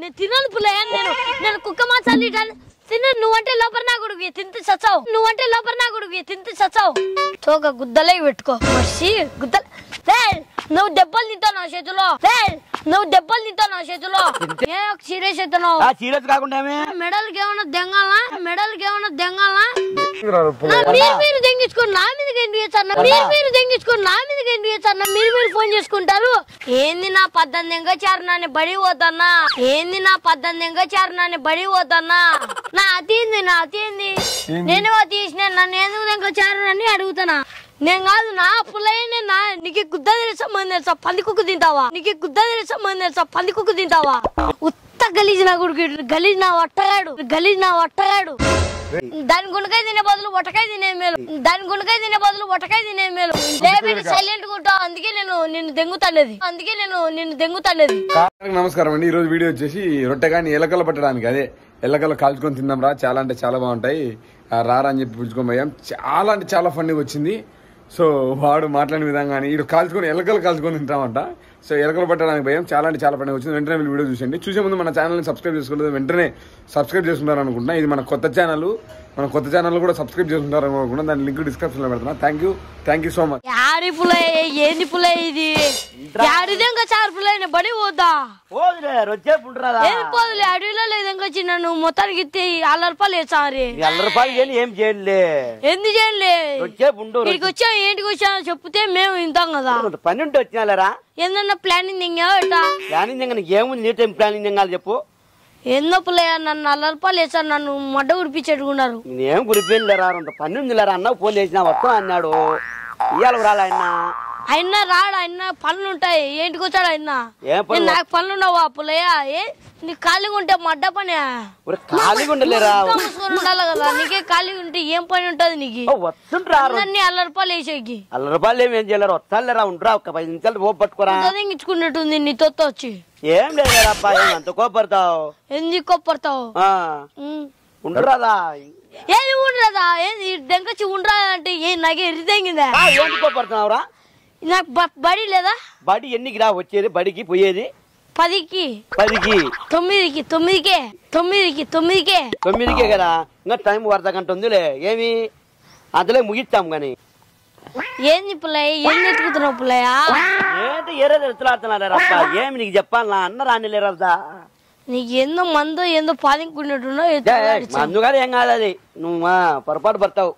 నేను తినను పుల్లయ్య నేను నేను కుక్క మాసాలు తింటాను తిను నువ్వంటే లోపల నా కొడుకు తింటే చచ్చావు నువ్వంటే లోపల నా కొడుకు తింటే చచ్చావు తోక గుద్దలే పెట్టుకో మసి గుద్దలు ఏయ్, నువ్వు దెబ్బలు తింటావు నా చేతిలో ఏయ్, నువ్వు దెబ్బలు తింటావు నా చేతిలో ఏ సీరియస్ అవుతున్నావు ఆ సీరియస్ కాకుండా ఏమి? మెడల్కి ఏమన్నా దెంగాలా మెడల్కి ఏమన్నా దెంగాలా రా నా పుల్లయ్య. మీరు మీరు దెంగించుకోండి నా మీదకి ఎందుకు చేస్తారు మీరు మీరు దెంగించుకోండి నా మీదకి ఎందుకు చేస్తారు మీరు మీరు ఫోన్ చేసుకుంటారు ఏంది నా పద్దెనిమిది ఎంగ చారు నాని బడి పోతన్నా ఏంది నా పద్దెనిమిది ఎంగ చారు నాని బడి పోతన్నా నా అతింది నా అతింది నేను తీసిన నన్ను ఎందుకు ఎంగ చారు అని అడుగుతానా నేను కాదు నా పుల్లయ్యనే నా నీకు గుద్ద తెలుసా మంది తెలుసా పంది కుక్కు తింటావా నీకు గుద్ద తెలుసా మంది తెలుసా పంది కుక్కు తింటావా ఉత్త గలీజ్ నా కొడుకు గలీజ్ నా వట్టగాడు గలీజ్ నా వట్టగాడు దాని గుండకాయ తినే బదులు ఒటకాయ తినే మేలు దాని గుండకాయ తినే బదులు ఒటకాయ తినే మేలు లేకపోతే సైలెంట్ గా ఉంటావు అందుకే నేను నిన్ను దెంగుతానేది అందుకే నేను నిన్ను దెంగుతానేది అందరికీ నమస్కారం అండి ఈ రోజు వీడియో వచ్చేసి రొట్టె కానీ ఎలకలు పట్టడానికి అదే ఎలకలు కాల్చుకొని తిందాం రా చాలా అంటే చాలా బాగుంటాయి ఆ, రారా అని చెప్పి పిలుచుకొని పోయాం చాలా అంటే చాలా ఫన్నీగా వచ్చింది సో వాడు మాట్లాడిన విధంగా కానీ ఇటు కాల్చుకొని ఎలకలు కాల్చుకొని తింటామంట సో ఎలకలు పట్టడానికి పోయాం చాలా అంటే చాలా పండుగ వచ్చింది వెంటనే వీళ్ళు వీడియో చూసండి చూసే ముందు మన ఛానల్ని సబ్స్క్రైబ్ చేసుకోలేదు వెంటనే సబ్స్క్రైబ్ చేసుకుంటారు అనుకుంటున్నా ఇది మన కొత్త ఛానల్ మన కొత్త ఛానల్ కూడా సబ్స్క్రైబ్ చేసుకుంటారు అనుకుంటున్నా దాని లింక్ డిస్క్రిప్షన్లో పెడుతున్నా thank you thank you so much యాడి పులే ఏంది పులే ఇది యాడిదే ఇంకా చారు పులే నేను బడి పోతా పోదులే రొచ్చేపు ఉంటున్నారా ఏది పోదులే అడవిలో లేదు ఇంకా చిన్న నువ్వు మొత్తానికి ఇస్తే అల్ల రూపాయలు వేసారి ఈ అల్ల రూపాయలు చేయని ఏం చేయండిలే ఎందుకు చేయండి రొచ్చేపు ఉండు ఇక్కడికి వచ్చా ఏంటికి వచ్చా చెప్తే మేము వింటాం కదా రొట్టె పని ఉంటే వచ్చినాలేరా ఏందన్నా ప్లానింగ్ ఇంకా ఎట్టా ప్లానింగ్ ఇంకా నీకు ఏముంది నీ టైం ప్లానింగ్ ఎంగాలి చెప్పు ఎన్నో పుల్లయ్య నన్ను అల్ల రూపాయలు వేసారు నన్ను మడ్డ ఉడిపించేట్టుకున్నారు నేనేం గురిపోయిందిలేరా రొంత పని ఉందిలేరా అన్న ఫోన్ చేసినా వస్తాం అన్నాడు ఇయ్యాలి రాలే ఆయన అయినా రాడు అయినా పనులు ఉంటాయి ఏంటికి వచ్చాడు అయినా ఏం పనులు? నేను నాకు పనులు ఉన్నావా పుల్లయ్య ఏ నీ ఖాళీగా ఉంటే మడ్డ పని ఒరే ఖాళీగా ఉండలేరా మూసుకొని ఉండాలి కదా నీకే ఖాళీగా ఉంటే ఏం పని ఉంటది నీకు ఓ, వస్తుండ్రా అన్ని అల్ల రూపాయలు వేసేకి అల్ల రూపాయలు ఏం ఏం చేయలేరు వస్తాలేరా ఉండరా ఒక పది నిమిషాలు ఓ పట్టుకోరా చదివించుకున్నట్టుంది నీ తొత్త వచ్చి ఏం లేదురా అప్ప ఏం అంత కోపడతావు ఎందుకు కొప్పడతావు ఆ, ఉండరాదా ఏది ఉండరాదా ఏంది దెంకచ్చి ఉండరా అంటే ఏ నాకే ఎరితెంగిందా ఆ, ఏంటి కోపడుతున్నావురా నాకు బ- బడి లేదా బడి ఎన్నికి రా వచ్చేది బడికి పోయేది పదికి పదికి తొమ్మిదికి తొమ్మిదికే తొమ్మిదికి తొమ్మిదికే తొమ్మిదికే కదా ఇంకా టైం వరద గంట ఉందిలే ఏమి అందులో ముగిస్తాం గాని ఏంది పుల్లయ్య ఏం ఎత్తుకుతున్నావు పుల్లయ్య ఏంటి ఏరే ఎత్తులాడుతున్నారా అప్ప ఏమి నీకు చెప్పాలనా అన్న రానిలేరా నీకు ఏందో మందో ఏందో పాలింకున్నట్టున్నావు ఎత్తు అందుకని ఏం కాదు అది నువ్వు ఆ, పొరపాటు పడతావు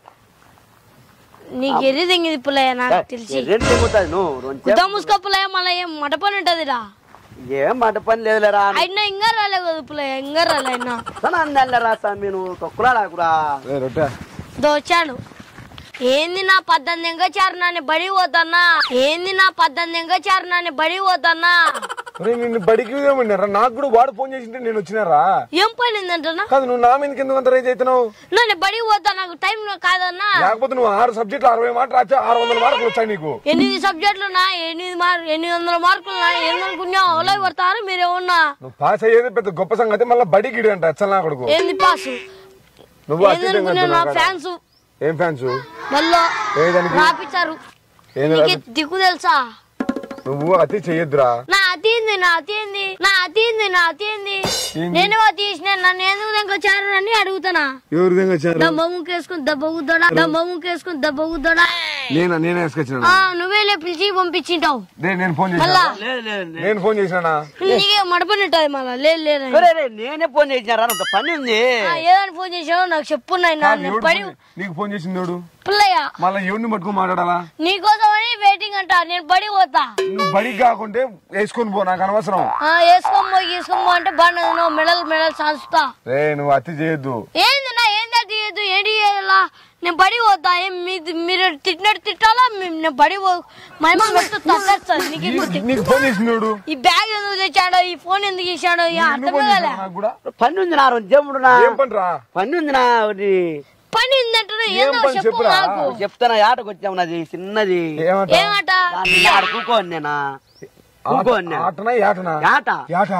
నీకు ఎర్రి తెంగింది పుల్లయ్య నాకు తెలిసి రెండు తెగుతుంది నువ్వు రెండు గుద్ద ముసుక పుల్లయ్య మళ్ళీ ఏం మట పని ఉంటదిరా ఏం మాట పని లేదులేరా అయినా ఇంకా రాలే కదా పుల్లయ్య ఇంకా రాలే అయినా అన్నరా స్వామి నువ్వు తొక్కులాడాకురా ఏ రొట్టె దోచాడు ఏంది నా పద్దెనిమిది ఎంగ చారు నాని బడి పోతన్నా ఏంది నా పద్దెనిమిది ఎంగ చారు నాని బడి పోతన్నా ఒరే, నిన్ను బడికి ఏమన్నారా నాకు కూడా వాడు ఫోన్ చేసింటే నేను వచ్చినారా ఏం పని ఉందంటనా కాదు నువ్వు నా మీదకి ఎందుకు అంత రైజ్ అవుతున్నావు నేను బడి పోతా నాకు టైం కాదన్నా లేకపోతే నువ్వు ఆరు సబ్జెక్టులు అరవై మార్కులు వచ్చా ఆరు వందల మార్కులు వచ్చాయి నీకు ఎనిమిది సబ్జెక్టులు నా ఎనిమిది మార్క్ ఎనిమిది వందల మార్కులు నా ఏందనుకున్నా అవలే పడతారు మీరేమన్నా నువ్వు పాస్ అయ్యేది పెద్ద గొప్ప సంగతి మళ్ళీ బడి గిడి అంట అచ్చల్ నా కొడుకు ఏంది పాసు నువ్వు అతి ఏందనుకున్నా నా ఫ్యాన్స్ ఏం ఫ్యాన్స్ మళ్ళీ ఏదానికి రాపిచ్చారు ఏంది నీకు దిక్కు తెలుసా నువ్వు అతి చెయ్యొద్దురా నా అతింది నా అతింది నా అతింది నా అతింది నేను తీసిన నన్ను ఎందుకు దగ్గర చారు అని అడుగుతానా ఎవరి విధంగా వచ్చారు దెబ్బ ముక్కేసుకుని దెబ్బ గుద్దడా దెబ్బ ముక్కేసుకుని దెబ్బ గుద్దడా నేనా నేనే వేసుకొచ్చిన ఆ నువ్వేలే పిలిచి పంపించింటావు నేను ఫోన్ చేసిన మళ్ళా లేదు లేదు నేను ఫోన్ చేసినా నీకే మడపనిట్టది మళ్ళా లేదు లేదు ఒరే, రే, నేనే ఫోన్ చేసినారా అంత పని ఉంది ఏదని ఫోన్ చేసావు నాకు చెప్పు నాయనా నేను పడి నీకు ఫోన్ చేసిందోడు పిల్లయ్య మళ్ళీ ఎవరిని పట్టుకుని మాట్లాడాలా నీకోసమని వెయిటింగ్ అంట నేను బడి పోతా నువ్వు బడికి కాకుంటే వేసుకొని పో నాకు అనవసరం ఆ వేసుకోమ్మో వేసుకోమ్మో అంటే బాగా నువ్వు మెడల్ మెడల్ సాంచుతా రే నువ్వు అతి చేయొద్దు ఏంది నా ఏంది అది చేయొద్దు ఏంటి చేయాలా నేను బడి పోతా ఏం మీ- మీరు తిట్టినట్టు తిట్టాలా మీ- నేను బడి పో మహిమ పెడుతూ తగ్గేస్తాను నీకు ఎందుకు తె- నీకు ఫోన్ చేసిందోడు ఈ బ్యాగ్ ఎందుకు తెచ్చాడో ఈ ఫోన్ ఎందుకు ఇచ్చాడో ఈ నువ్వు అర్థం ఫోన్ కాలే చేసినావు నాకు కూడా పని ఉంది నా రెండు నా ఏం పని రా పని ఉంది నా ఒకటి పని ఉందంటే ఏం ఏందో పని చెప్పు చెప్పురా? నాకు చెప్తాను ఆటకు వచ్చాము నాది చిన్నది ఏమంట ఏమాట దాన్ని ఆడ కూకోని నేనా కూకోని ఆటనా ఏటనా ఆట ఏట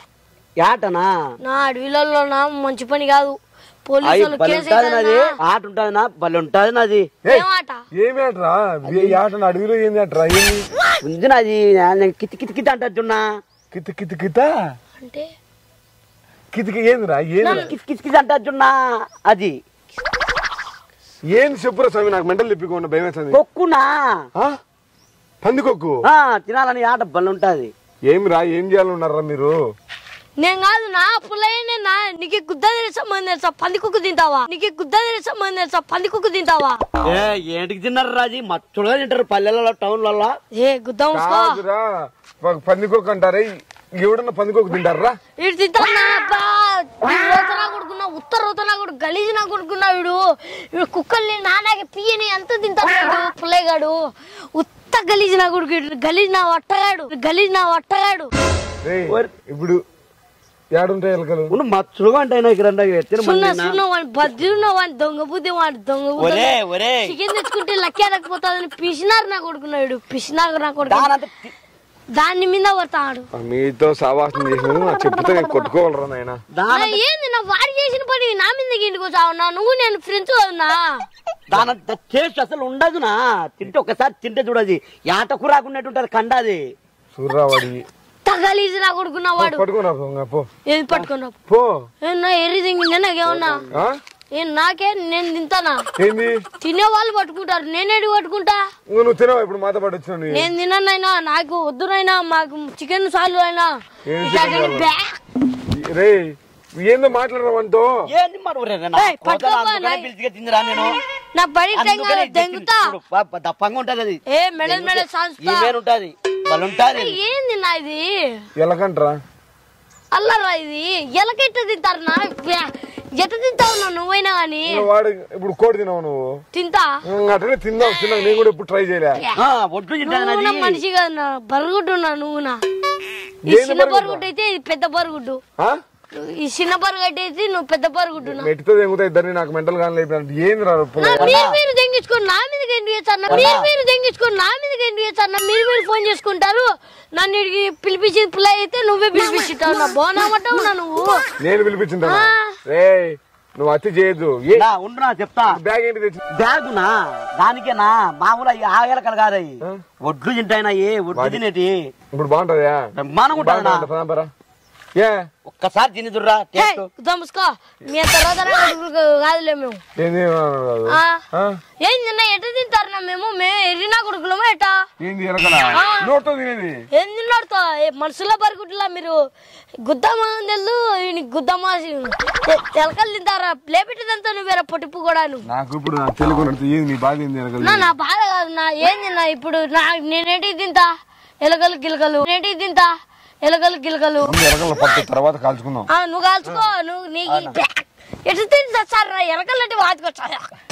ఆటనా నా అడవిలలో నా మంచి పని కాదు అయ్యి పోలీసులు బలి కేసు ఉంటుంది నాది అవుతుందా? ఆట ఉంటుంది నా బలి ఉంటుంది నాది ఏమాట ఏమి ఆటరా ఏటనా అడవిలో ఏంది ఆటరా ఏంది ఉంది నాది నేను కితి కితి కితి అంటే చూడనా కిత కిత కిత అంటే కితికి ఏందిరా ఏంది కిస్ కిస్ కిస్ అంటే జున్నా అది ఏంది చెప్పురా స్వామి నాకు మెంటల్ తిప్పికోండి భయం వేస్తుంది కొక్కునా ఆ? పందికొక్కు ఆ, తినాలని ఆట బలు ఉంటది ఏమిరా ఏం చేయాలన్నారా మీరు నేను కాదు నా పుల్లయ్యనే నా నీకు గుద్ద సంబంధం తెలుసా పంది కుక్కు తింటావా నీకు గుద్ద సంబంధం తెలుసా పంది కుక్కు తింటావా ఏ ఏంటికి తిన్నారు రాజీ మచ్చుడుగా తింటారు పల్లెలలో టౌన్లలో ఏ గుద్ద ముసుకో కాదురా ఒక పందికొక్కు అంటారే ఎవడన్నా పందికొక్కు తింటారా వీడు తింటానా అబ్బా రోతనా కొడుకున్నా ఉత్తర రోతనా కొడుకు గలీజ్ నా కొడుకున్నా వీడు వీడు కుక్కల్ని నానాకి పియ్యని ఎంత తింటాడు వీడు పుల్లయ్యగాడు ఉత్త గలీజ్ నా కొడుకు వీడు గలీజ్ నా వట్టగాడు గలీజ్ నా వట్టగాడు రేయ్, ఓర్. ఇప్పుడు ఏడుంటాయి ఎలకలు ఉండు మచ్చుడుగా అంటే నాకు రెండు ఎత్తిన సున్న సున్న వాడి బద్దున్న వాడి దొంగ బుద్ధి వాడి దొంగ బుద్ధి ఒరే ఒరే చికెన్ తెచ్చుకుంటే లక్కీ అనకపోతుందని పిసినారు నా కొడుకున్నాడు పిసినారు నా కొడుకు దానంత తి- దాని మీద పడతాడు మీతో సావాసం చేసినది నా చెప్తే నేను కొట్టుకోవాలరా నాయన దానంత ఏంది నా వాడు చేసిన పని నా మీద ఇంటికి వచ్చావున్నా నువ్వు నేను ఫ్రెండ్స్ అవునా దానంత టేస్ట్ అసలు ఉండదునా తింటే ఒకసారి తింటే చూడది యాటకు రాకున్నట్టు ఉంటది కండాది సూర్రావాడి తగలీజ్ నా కొడుకున్న వాడు పట్టుకున్నా పో ఏది పట్టుకున్నావు పో ఏమన్నా ఎర్రి తింగిందే నాకేమన్నా ఆ? ఏం నాకే నేను తింటానా ఏంది తినే వాళ్ళు పట్టుకుంటారు నేనేది పట్టుకుంటా ఇంక నువ్వు తినవా ఇప్పుడు మాతో పాటు వచ్చినావు నీ నేను తిననైనా నాకు వద్దునైనా మాకు చికెన్ సాలు అయినా ఏం ఇట్లాంటి చికెన్ బ్యా- రే ఏందో మాట్లాడరా మనతో ఏంది మరి ఒరే నా ఏయ్, కోతలు పట్టుకోపా, అందుకనే నాయ్. పిలిచిగా తిందిరా నేను నా బడి అందుకనే ఇది దెంగుతా చూడు, ప- ప- దప్పంగా ఉంటది అది ఏ మెడల్ మెడల్ సాన్స్ ఈమెన్ ఉంటది వాళ్ళు ఉంటది ఏంది నా ఇది ఎలకంటరా అల్లరా ఇది ఎలకెట్ట తింటారు నా బ్యా. ఎట్ట తింటావు నా నువ్వైనా గాని ఇంకా వాడు ఇప్పుడు కోడి తినవు నువ్వు తింటా ఇంకా అట్లనే తిందాం తిన్నావు నేను కూడా ఇప్పుడు ట్రై చేయలే ఆ, ఒడ్లు తింటది నువ్వు నా నాది. మనిషి కాదు నా బరుగుడ్డు నా నువ్వు నా ఈ ఏంది చిన్న బరుగుడ్డు? బరుగుడ్డు అయితే ఇది పెద్ద బరుగుడ్డు ఆ? ఈ చిన్న బరుగడ్డ అయితే నువ్వు పెద్ద బరుగుడ్డు నా మెట్టితో తెంగుతా ఇద్దరిని నాకు మెంటల్ గాని లేపినట్టు ఏంది రా నా మీరు మీరు దెంగించుకొని నా మీదకి ఎందుకు చేస్తారు మీరు మీరు దెంగించుకొని నా మీదకి ఎందుకు చేస్తారు మీరు మీరు ఫోన్ చేసుకుంటారు నన్ను ఇడికి పిలిపించి పిల్ల అయితే నువ్వే పిలిపించుంటావు నా బోనామంటావు నా నువ్వు నేను పిలిపించిందా ఆ. రే నువ్వు అతి చేయొద్దు ఏ నా ఉండు నా చెప్తా బ్యాగ్ ఏంటి తెచ్చి బ్యాగునా దానికేనా మామూలు అవి ఆగలకలు కాదయి ఒడ్లు తింటాయినా ఏ ఒడ్లు తినేటి ఇప్పుడు బాగుంటదా బ్రహ్మాండంగా ఉంటుందా బాగుంటదా పదాం పరా. ఏ ఒక్కసారి తినిదుర్రా టేస్ట్ దమ్ముసుకో మీ అంత రోజన కాదులే మేము ఏంది కాదు. ఆ. ఆ? ఏం తిన్న ఎట్ట తింటారు నా మేము మేము ఎర్రినా కొడుకులము ఎట్టా ఏంది ఎరకలా నోట్తో తినేది ఏం తిన్నాడుతో మనుషుల బరుగుట్లా మీరు గుద్దమా తెలు గుద్దమా తెలకలు తింటారా లేపెట్టదంతా నువ్వు వేరే పొట్టిప్పు కూడా నువ్వు నాకు ఇప్పుడు నాకు తెలుగు ఉన్నట్టు ఏంది నీ బాధ ఏంది ఎరకలు నా నా బాధ కాదు నా ఏం తిన్నా ఇప్పుడు నా నేనేంటికి తింటా ఎలకలు గిలకలు నేనేంటికి తింటా ఎలకలు గిలకలు ఎరకల పట్టు తర్వాత కాల్చుకుందాం ఆ, నువ్వు కాల్చుకో నువ్వు నీకు ఎటు తింటా సార్ రా ఎలకలంటే వాదుకొచ్చా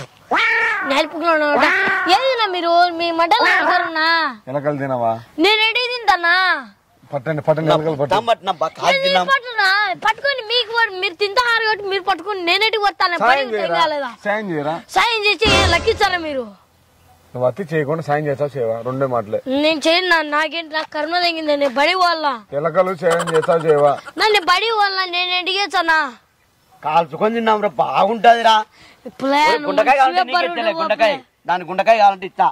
నలుపుకున్నాను ఏది నా మీరు మీ మంటలు అంటారునా ఎలకలు తినవా నేనేంటికి తింటానా పట్టండి పట్టండి ఎలకలు పట్టు పట్టిన కాదు నేను తిన్నాం పట్టునా పట్టుకొని మీకు కూడా- మీరు తింటారు కాబట్టి మీరు పట్టుకొని నేనేటికి వస్తాను సాయం చేయరా కాలేదా సాయం చేయరా సాయం చేసి లక్కిస్తారా మీరు నువ్వు అతి చేయకుండా సాయం చేస్తావు చేయవా రెండే మాటలే నేను చేయను నా నాకేంటి నాకు కర్మ తగ్గింది నేను బడి వాళ్ళ ఎలకలు సాయం చేస్తావు చేయవా నన్ను బడి వాళ్ళ నేను ఎడిగేసానా కాల్చుకొని తిన్నాం రా బాగుంటదిరా గుండకాయ కావాలంటే నీకు ఇచ్చలే గుండకాయ దాని గుండకాయ కావాలంటే ఇస్తా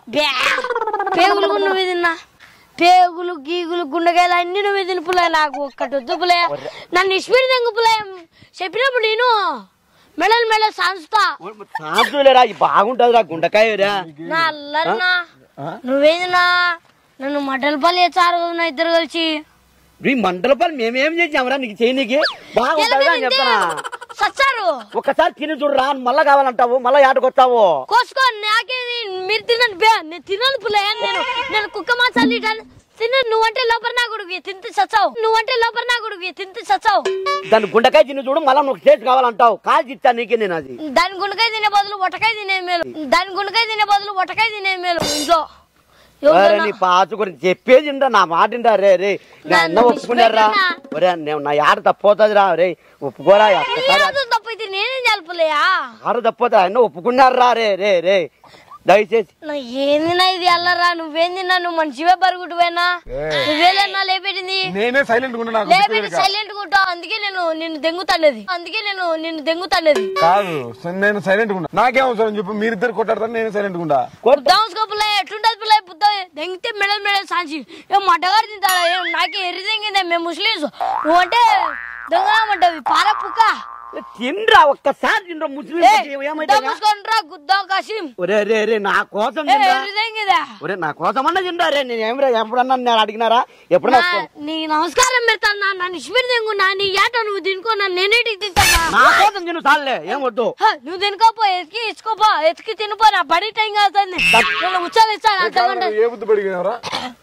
పేగులు కూడా నువ్వే తిన్నా పేగులు గీగులు గుండెకాయలు అన్ని నువ్వే తినుపులే నాకు ఒక్కటి వద్దు పులే నన్ను ఇస్పీడ్ తెంగు పులే చెప్పినప్పుడు నేను మెడల్ మెడల్ సాంచుతా సాంతులేరా ఇది బాగుంటదిరా గుండకాయ నా అల్లరినా నువ్వేదినా నన్ను మటల్ పల్లి చారు నా ఇద్దరు కలిసి ఈ మంటల పని మేమేం చేసామరా నీకు చేయనీకి బాగుంటదిరా అని చెప్తానా సచ్చారు ఒక్కసారి తిని చూడరా మళ్ళా కావాలంటావు మళ్ళా ఏటకొస్తావు కోసుకో నాకేది మీరు తినండి బే నేను తినను పులే నేను నేను కుక్క మాసాలు తిన్నాను నువ్వంటే లోపల నా కొడుకు తింటే సచ్చావు నువ్వంటే లోపల నా కొడుకు తింటే సచ్చావు దాని గుండకాయ తిని చూడు మళ్ళా నువ్వు టేస్ట్ కావాలంటావు కాల్చి ఇచ్చా నీకే నేను అది దాని గుండకాయ తినే బదులు ఒటకాయ తినే మేలు దాని గుండకాయ తినే బదులు ఒటకాయ తినే మేలు ఇంట్లో ఒరే ఎవరిదైనా- నీ పాచు గురించి చెప్పేది ఇంటా నా మాట ఇంటా రే రే నా అన్న నన్ను ఒప్పుకున్నారా విడిచిపెట్టనా? ఒరే నేను నా ఆడ తప్పోతుంది రా రే ఒప్పుకోరా ఒక్కసారి ఏదో తప్పైతే నేనేం జలపలేయా ఆడ తప్పోతా అన్న ఒప్పుకున్నారా రే రే రే దయచేసి నా ఏంది నా ఇది అల్లరా నువ్వేంది నా నువ్వు మనిషివే బరుగుడువేనా నువ్వేలేనా లేపెట్టింది నేనే సైలెంట్ ఉన్నా నాకు లేపెట్టి సైలెంట్ ఉంటావు అందుకే నేను నిన్ను దెంగుతానేది అందుకే నేను నిన్ను దెంగుతానేది కాదు స- నేను సైలెంట్ ఉన్నా నాకేం అవసరం చెప్పు మీరిద్దరు కొట్టాడతాను నేను సైలెంట్ ఉంటా దాంస్కో పిల్ల ఎట్లుంటది పిల్ల పుత్త దెంగితే మెడల్ మెడల్ సాంచి ఏం మడ్డగారు తింటాడా ఏం నాకే ఎర్రి దెంగిందే మేము ముస్లిమ్స్ నువ్వంటే దొంగమంటవి పార పుక్క తినరా ఒక్కసారి తినరా ముస్లిం ఏమైతే మూసుకుంటారా గుద్దా కాసిం ఒరే రే రే నా కోసం ఏ, తినరా ఎర్రి దెంగిదా ఒరే నా కోసం అన్న తినరా రే నేను ఏమిరా ఎప్పుడన్నా నేను అడిగినారా ఎప్పుడన్నా నా- నీ నమస్కారం పెడతాను నన్ను ఇష్టపడి దెంగు నా నీ ఏట నువ్వు తినుకో నన్ను నేనేటికి తింటానా నా కోసం తిను చాలే ఏం వద్దు హ, నువ్వు తినుకోపో ఎతికి ఇచ్చుకోపో ఎతికి తినిపో నా బడి టైం కాస్తుంది నేను ఉచ్చాలు ఇచ్చాను అంతకంటే ఏ బుద్ధి బడిగినారా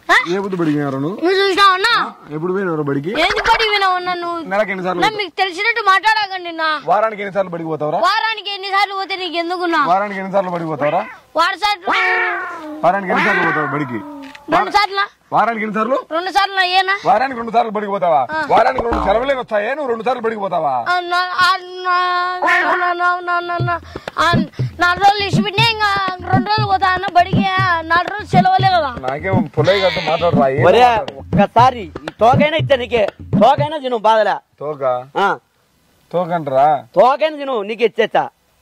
ఏ బుద్ధి బడిగినారు నువ్వు నువ్వు చూసినావన్నా ఎప్పుడు పోయినారు బడికి ఏంది బడి వినావు నన్ను నెలకి ఎన్నిసార్లు నా మీకు తెలిసినట్టు మాట్లాడకండి నా వారానికి ఎన్నిసార్లు బడికి పోతావరా వారానికి ఎన్నిసార్లు పోతే నీకు ఎందుకున్నా వారానికి ఎన్నిసార్లు బడికి పోతావరా వాడు సార్లు వారానికి ఎన్నిసార్లు పోతావు బడికి రెండు సార్లు వారానికి ఎన్నిసార్లు రెండు సార్లు ఏనా వారానికి రెండు సార్లు బడికి పోతావా వారానికి రెండు సెలవులే వస్తాయే నువ్వు రెండు సార్లు బడికి పోతావా ఆ, నా- ఆ, నా- నా- నా- నా- నా- నా- నా- ఆ, నాలుగు రోజులు ఇష్టపడినా ఇంకా రెండు రోజులు పోతా అన్న బడికి ఆ, నాలుగు రోజులు సెలవులే కదా నాకేం పుల్లయ్య గారితో మాట్లాడరా ఏం ఒరే మాట్లాడరు? ఒక్కసారి ఈ తోకైనా ఇచ్చా నీకే తోకైనా తిను బాధలే తోక ఆ, తోకంటరా తోకైనా తిను నీకు ఇచ్చేచ్చా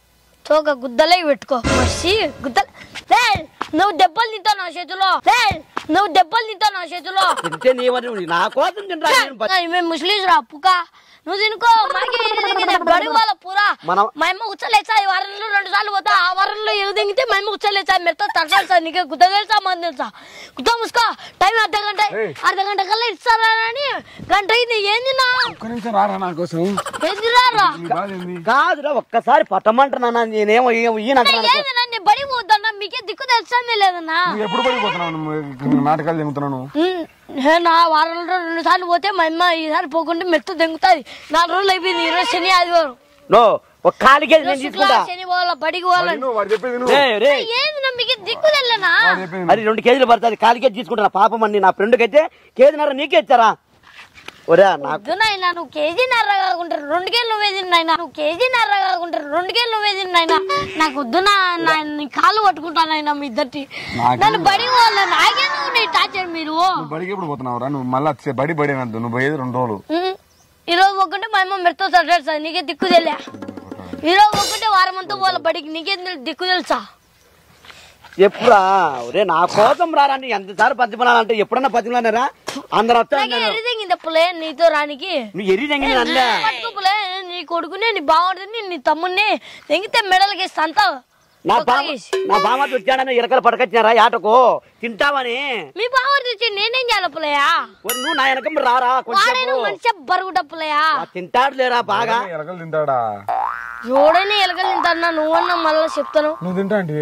తోక గుద్దలే పెట్టుకో మసి గుద్దలు రేయ్, నువ్వు దెబ్బలు తింటావు నా చేతిలో రేయ్, నువ్వు దెబ్బలు తింటావు నా చేతిలో తింటే నీవని నా కోసం తినరా నేను ప- ఏయ్, మేము ముస్లిమ్స్ రా పుక్క నువ్వు తినుకో మాకే ఎరుదింగితే బడి వాళ్ళ పూరా మనం- మా అమ్మ ఉచ్చలేసా ఈ వారంలో రెండు సార్లు పోతా ఆ వారంలో ఎరుదింగితే మా అమ్మ ఉచ్చలేసా మెత్త తరసాలి సార్ నీకే గుద్ద తెలుసా మంది తెలుసా గుద్ద ముసుకో టైం అర్ధ గంట ఏయ్. అర్ధ గంట కల్లా ఇస్తారా అని గంట అయింది ఏంది నా ఒక్క నిమిషం రారా నా కోసం ఏంది రారా నీ బాధ ఏంది కాదురా ఒక్కసారి పట్టమంటున్నా నేనేమో ఈయన ఏంది నా నీ బడి పోతున్నా మీకే దిక్కు తెలుసానే లేదన్నా నువ్వు ఎప్పుడు బడికి పోతున్నావు నువ్వు నాటకాలు చెబుతున్నాను ఉమ్, హే, నా వారంలో రెండు సార్లు పోతే మా అమ్మ ఈసారి పోకుంటే మెత్త దెంగుతుంది నాలుగు రోజులు అయిపోయింది ఈరోజు శని ఆదివారం నో ఒక కాలికేది నేను ఈరోజు శుక్ల, తీసుకుంటా శని పోవాలా బడికి పోవాలని నువ్వు వాడు చెప్పేది నువ్వు రే రే ఏంది నా మీకు దిక్కు తెల్లనా వాడు చెప్పేది అది రెండు కేజీలు పడుతుంది కాలి కేజీ తీసుకుంటా పాపం అండి నా ఫ్రెండ్కి అయితే కేజీన్నర నీకే ఇచ్చారా ఒరే నాకు వద్దు నాయనా నువ్వు కేజీ నర్ర కాకుండా రెండు కేలు నువ్వే తిన్నాయినా నువ్వు కేజీ నర్ర కాకుండా రెండు కేలు నువ్వే తిన్నాయినా నాకు వద్దు నా నా- నీ కాళ్ళు పట్టుకుంటానైనా మీ ఇద్దరికి నాకేం నన్ను బడి పోవాలి నాకే నువ్వు నీ టార్చర్ మీరు నువ్వు బడికి ఎప్పుడు పోతున్నావు రా నువ్వు మళ్ళీ వచ్చే బడి బడి అనద్దు నువ్వు పోయేది రెండు రోజులు ఉమ్, ఈరోజు ఒకటే మా అమ్మ మెడతో సర్దారు సార్ నీకే దిక్కు తెలియా ఈరోజు ఒకటే వారం అంతా పోవాలి బడికి నీకే దిక్కు తెలుసా ఎప్పుడా ఒరే నా కోసం రారా నీ ఎంతసారి పతిమలాలంటే ఎప్పుడన్నా పతిమలానరా అందరు వస్తా నాకే ఎరిదింగింది పులే నీతో రానికి నువ్వు ఎరి తగ్గింది అన్నా పట్టుకోపులే నీ కొడుకునే నీ బాగుంటుంది నీ తమ్ముడిని తెంగితే మెడలకి అంతా నా బామ నా బామ వచ్చాడని ఇరకలు పడకొచ్చినారా ఆటకు తింటావని మీ బాగుంది తెచ్చి నేనేం చేయాలి పులయా ఒరి నువ్వు నా వెనక రారా వాడైనా కొంచెం మనిషి బరుగుట పులయా తింటాడు లేరా బాగా ఎలకలు తింటాడా ఎవడైనా ఎలకలు తింటానా నువ్వన్నా మళ్ళీ చెప్తాను నువ్వు తింటా అంటే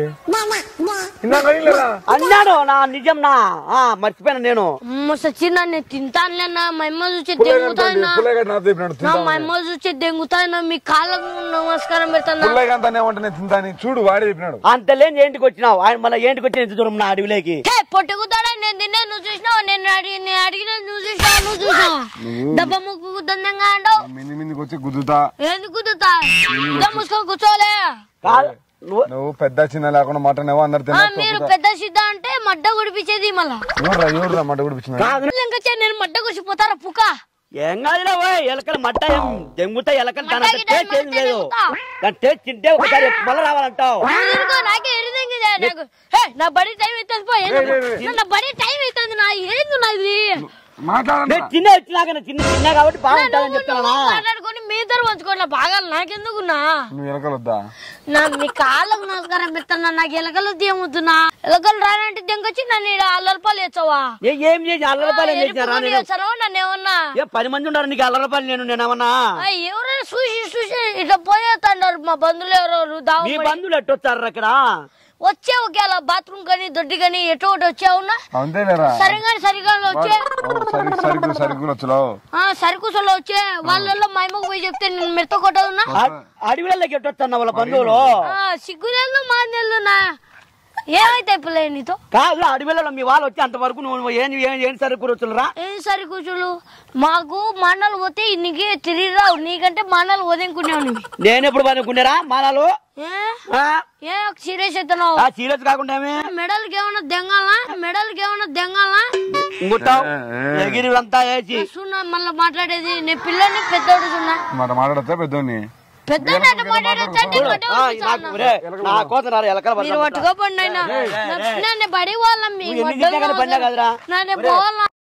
ఇందాక అడిగలేదా? అన్నాడు నా నిజం నా ఆ, మర్చిపోయాను నేను అమ్మ సచిన నేను తింటానులేనా మా అమ్మ చూసి పుల్లయ్య దెంగుతానా గంట పుల్లయ్య గంట నాతో చెప్పినాడు నా తింటా మా అమ్మ చూసి దెంగుతానా మీ కాళ్ళకు నమస్కారం పెడతానా పుల్లయ్య గంట ఏమంటే నేను తింటా అని చూడు వాడే చెప్పినాడు అంతలేని ఏంటికి వచ్చినావు ఆయన మళ్ళీ ఏంటికి వచ్చి ఎంత దూరం నా అడవిలోకి హే పొట్టుకుతాడా నేను తిన్నా నువ్వు చూసినావు నేను అడిగి నేను అడిగిన నువ్వు చూసినావు నువ్వు చూసినావు డబ్బా ముక్కు దండంగా అంటావు మింది మిందికి వచ్చి గుద్దుతా ఎందుకు కుదుతా ఇద్దా మూసుకొని కూర్చోలే కాదు నువ్వు నువ్వు పెద్ద చిన్న లేకుండా మటన్ ఏవో అందరు ఆ, తిన్నా మీరు పెద్ద సిద్ధ అంటే మడ్డ గుడిపించేది మళ్ళా ఎవరురా ఎవరురా మట కూడా కాదు ఇంకా చే- నేను మడ్డ గుడిచిపోతారా పుక్క ఏం కాదురా ఓయ్ ఎలకలు మట్ట ఏం దెంగుతా ఎలకలు దాని మట్ట టేస్ట్ గిట్ట ఏం లేదు దెంగుతా. దాని టేస్ట్ తింటే ఒకసారి మళ్ళీ రావాలంటావు నువ్వు తినుకో, నాకే ఎరిదింగిదే నాకు హే, నా బడి టైం అవుతుంది పో ఎందుకు? నా బడి టైం అవుతుంది నా ఏంది నా ఇది మాట్లాడండి నేను చిన్న వచ్చినాక చిన్న చిన్న కాబట్టి బాగుంటుందని చెప్తానా నువ్వు మాట్లాడుకొని మీ ఇద్దరు పంచుకోండి నా బాగా నాకెందుకున్నా నువ్వు ఎలకలు వద్దా నా మీ కాళ్ళకు నమస్కారం పెడతాను నాకు ఎలకలు ఏమవుతున్నా ఎలకలు రానంటే దెంకొచ్చి నన్ను ఈడ అల్లరిపాలు వేస్తావా ఏ ఏం చేసి అల్ల రూపాయలు ఏం చేసినారా నేను వేస్తారో నన్ను ఏమన్నా ఏ పది మంది ఉన్నారు నీకు అల్ల రూపాయలు నేను నేనేమన్నా ఆ, ఎవరైనా చూసి చూసి ఇట్లా పోయేస్తాడారు మా బంధువులు ఎవరెవరు మీ దావ బంధువులు ఎట్టొచ్చారు అక్కడ వచ్చే ఒకేలా బాత్రూమ్ కానీ దొడ్డి కానీ ఎటో ఒకటి వచ్చావున్నా అంతేలేరా సరిగా సరిగా వచ్చే సరి సరుకులు సరుకులు వచ్చులో ఆ సరుకుసలో వచ్చే వాళ్ళల్లో మా అమ్మకు పోయి చెప్తే నేను మెత్త కొట్టవున్నా అడవిలోకి ఎట్టొచ్చన్న వాళ్ళ బంధువులు సిగ్గులేళ్ళు మా నెల్లు నా ఏమైతే పిల్ల నీతో కాదు అడవిలో మీ వాళ్ళు వచ్చి అంతవరకు నువ్వు ఏం ఏం ఏం సరే కూర్చోరా ఏం సరి కూర్చోలు మాకు మండలు పోతే నీకే తిరిగి రావు నీకంటే మండలు వదింకునేవు నువ్వు నేను ఎప్పుడు పనుకున్నారా మానాలు ఏ ఏ సీరియస్ అవుతున్నావు సీరియస్ కాకుండా ఏమి? మెడల్కి ఏమన్నా దెంగాలా మెడల్కి ఏమన్నా దెంగాలా ఇంగుట్టావు ఎగిరి అంతా వేసి సున్నా మళ్ళీ మాట్లాడేది నేను పిల్లని పెద్దోడు సున్నా మాట మాట్లాడతా పెద్దోని పెద్దోడు అంటే మాట్లాడొచ్చంటే ఆ, నాకు ఒరే, నా కోసం రా ఎలకల మీరు పట్టుకోపండి అయినా నన్ను బడి వాళ్ళం మీ నువ్వు ఎన్ని చేసినా కానీ పనిలే కదరా? నన్ను పోవాలా